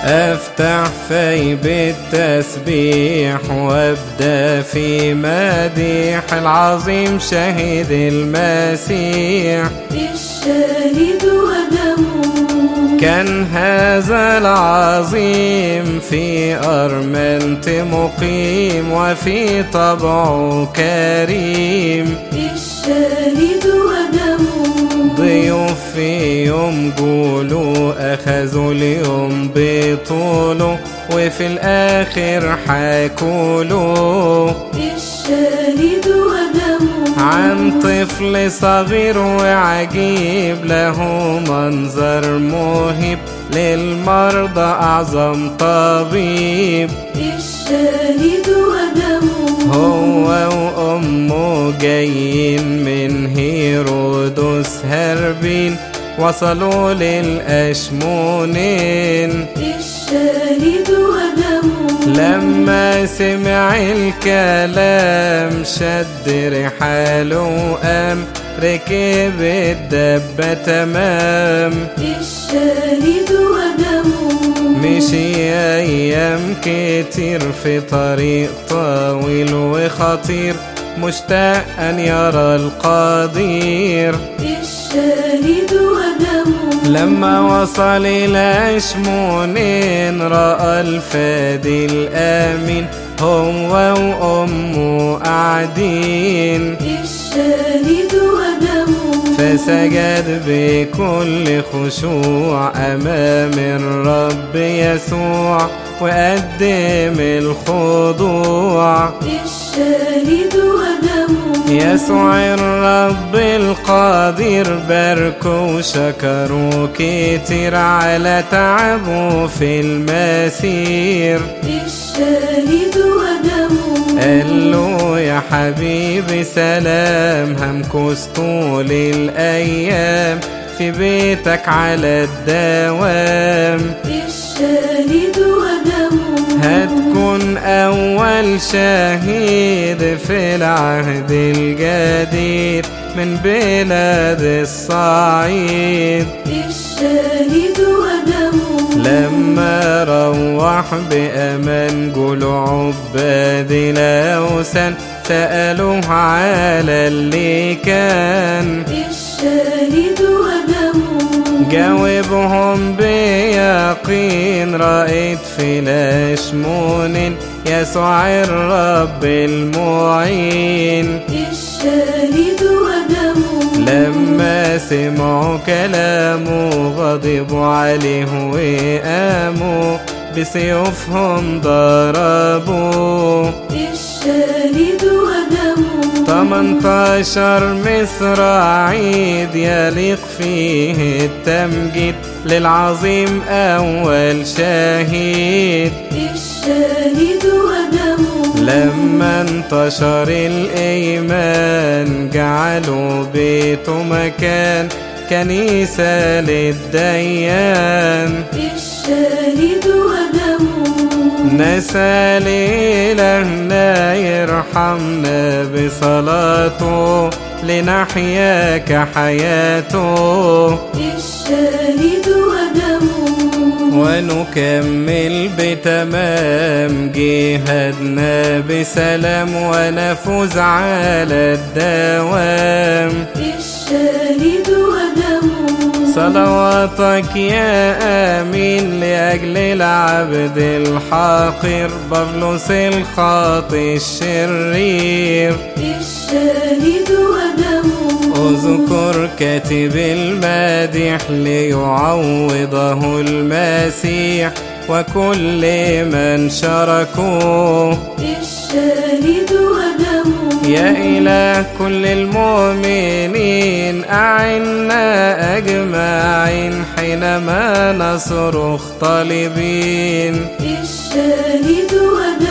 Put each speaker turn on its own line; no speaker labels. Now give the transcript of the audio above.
افتح في بالتسبيح وابدا في مديح العظيم شهيد المسيح
الشاهد ودمه
كان هذا العظيم في أرمنت مقيم وفي طبعه كريم
الشاهد ودمه
ضيوف في يوم قولوا أخذوا اليوم بطوله وفي الآخر حكولوا
الشاهد ودمه
عن طفل صغير وعجيب له منظر مهيب للمرضى أعظم طبيب
الشاهد ودمه
هو وأمه جايين من هيرودس هاربين وصلوا للأشمونين
الشاهد ودمه
لما سمع الكلام شد رحاله وقام ركب الدبة تمام
الشاهد ودمه
مشي أيام كتير في طريق طويل وخطير مشتاق أن يرى القدير
الشاهد ودمه
لما وصل إلى شمونين رأى الفادي الآمين هو وأمه قاعدين
الشاهد ودمه
فسجد بكل خشوع أمام الرب يسوع وقدم الخضوع
الشاهد ودمه
يسوع الرب القدير باركوا وشكروا كتير على تعبه في المسير
الشاهد ودمه
قال له يا حبيبي سلام همكس طول الأيام في بيتك على الدوام
الشاهد ودمه
هتكون أول شهيد في العهد الجديد من بلاد الصعيد
الشاهد ودمه
لما روح بأمان قولوا عباد الأوثان سألوه على اللي كان
الشاهد ودمه
جاوبهم بيقين رأيت في الأشمون يسوع الرب المعين
الشاهد ودمه
لما سمعوا كلامه غضبوا عليه وقاموا بسيوفهم ضربوا
الشاهد ودمه
18 مصراعيد يليق فيه التمجيد للعظيم أول شهيد
الشاهد ودمه
لما انتشر الإيمان جعلوا بيته مكان كنيسة للديان
الشاهد ودمه
نسأل إلهنا يرحمنا بصلاته لنحيا كحياته
الشاهد ودمه
ونكمل بتمام جهادنا بسلام ونفوز على الدوام
الشاهد ودمه
صلواتك يا آمين لأجل العبد الحقير بفلس الخاطي الشرير
الشاهد ودمه
اذكر كاتب المديح ليعوضه المسيح وكل من شاركوه
الشاهد ودمه
يا إله كل المؤمنين أعنا أجمعين حينما نصرخ طالبين
الشاهد ودمه